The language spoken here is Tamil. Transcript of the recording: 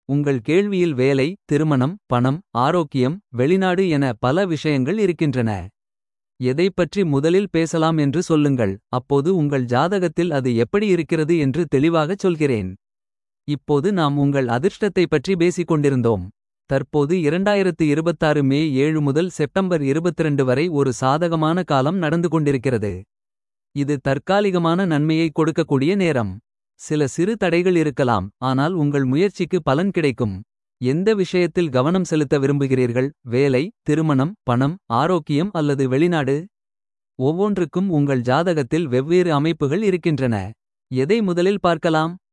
உங்கள் கேள்வியில் வேலை திருமணம் பணம் ஆரோக்கியம் வெளிநாடு என பல விஷயங்கள் இருக்கின்றன எதைப் பற்றி முதலில் பேசலாம் என்று சொல்லுங்கள் அப்போது உங்கள் ஜாதகத்தில் அது எப்படி இருக்கிறது என்று தெளிவாகச் சொல்கிறேன் இப்போது நாம் உங்கள் அதிர்ஷ்டத்தை பற்றி பேசிக் கொண்டிருந்தோம் தற்போது 2026 மே ஏழு முதல் செப்டம்பர் 22 வரை ஒரு சாதகமான காலம் நடந்து கொண்டிருக்கிறது இது தற்காலிகமான நன்மையை கொடுக்கக்கூடிய நேரம் சில சிறு தடைகள் இருக்கலாம் ஆனால் உங்கள் முயற்சிக்கு பலன் கிடைக்கும் எந்த விஷயத்தில் கவனம் செலுத்த விரும்புகிறீர்கள் வேலை திருமணம் பணம் ஆரோக்கியம் அல்லது வெளிநாடு ஒவ்வொன்றுக்கும் உங்கள் ஜாதகத்தில் வெவ்வேறு அமைப்புகள் இருக்கின்றன எதை முதலில் பார்க்கலாம்